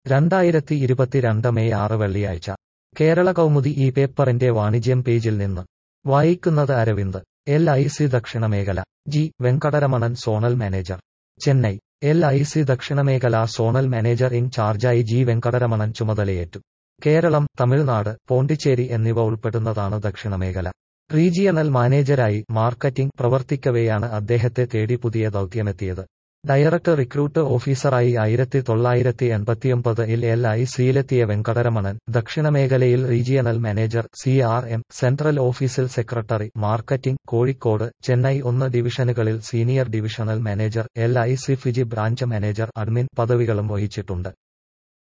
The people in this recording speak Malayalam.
രണ്ടായിരത്തി ഇരുപത്തിരണ്ട് മെയ് ആറ് വെള്ളിയാഴ്ച കേരള കൗമുദി ഈ പേപ്പറിന്റെ വാണിജ്യം പേജിൽ നിന്ന് വായിക്കുന്നത് അരവിന്ദ് എൽ ഐ സി ദക്ഷിണമേഖല G Venkataramanan zonal manager Chennai L I C ദക്ഷിണമേഖല സോണൽ മാനേജർ ഇൻ ചാർജായി ജി വെങ്കടരമണൻ ചുമതലയേറ്റു കേരളം തമിഴ്നാട് പോണ്ടിച്ചേരി എന്നിവ ഉൾപ്പെടുന്നതാണ് ദക്ഷിണമേഖല റീജിയണൽ മാനേജരായി മാർക്കറ്റിംഗ് പ്രവർത്തിക്കവെയാണ് അദ്ദേഹത്തെ തേടി പുതിയ ദൗത്യമെത്തിയത് ഡയറക്ടർ റിക്രൂട്ട് ഓഫീസറായി ആയിരത്തി തൊള്ളായിരത്തി എൺപത്തിയൊമ്പതിൽ എൽ ഐ സിയിലെത്തിയ വെങ്കടരമണൻ ദക്ഷിണമേഖലയിൽ regional manager C R M central ഓഫീസിൽ സെക്രട്ടറി മാർക്കറ്റിംഗ് കോഴിക്കോട് ചെന്നൈ ഒന്ന് ഡിവിഷനുകളിൽ senior divisional manager L I C Fiji branch manager admin പദവികളും വഹിച്ചിട്ടുണ്ട്